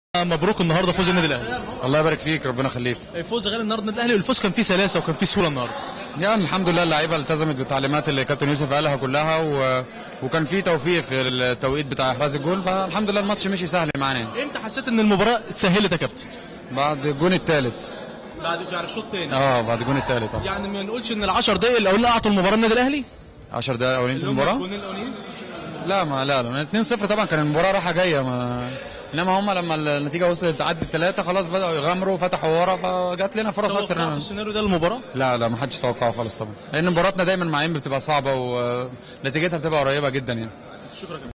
مبروك النهارده فوز النادي الاهلي الله يبارك فيك ربنا يخليك فوز غالي النهارده النادي الاهلي والفوز كان فيه سلاسه وكان فيه سهوله النهارده يعني الحمد لله اللعيبه التزمت بالتعليمات اللي كابتن يوسف قالها كلها و... وكان في توفيق في التوقيت بتاع احراز الجول فالحمد لله الماتش مشي سهل معانا يعني. امتى حسيت ان المباراه اتسهلت يا كابتن بعد الجون الثالث بعد يعني الشوط الثاني اه بعد الجون الثالث اه يعني ما نقولش ان ال10 دقايق الاولين اعطوا المباراه النادي الاهلي 10 دقايق اولين في المباراه الجونين الاولين لا ما لا لا 2-0 طبعا كان المباراه رايحه جايه ما انما هم لما النتيجه وصلت تعدي الثلاثه خلاص بداوا يغامروا فتحوا ورا فجات لنا فرص اكتر توقعت إننا- السيناريو ده للمباراه لا لا ما حدش توقعه خالص طبعا لان مباراتنا دايما مع انبي بتبقى صعبه ونتيجتها بتبقى قريبه جدا يعني شكرا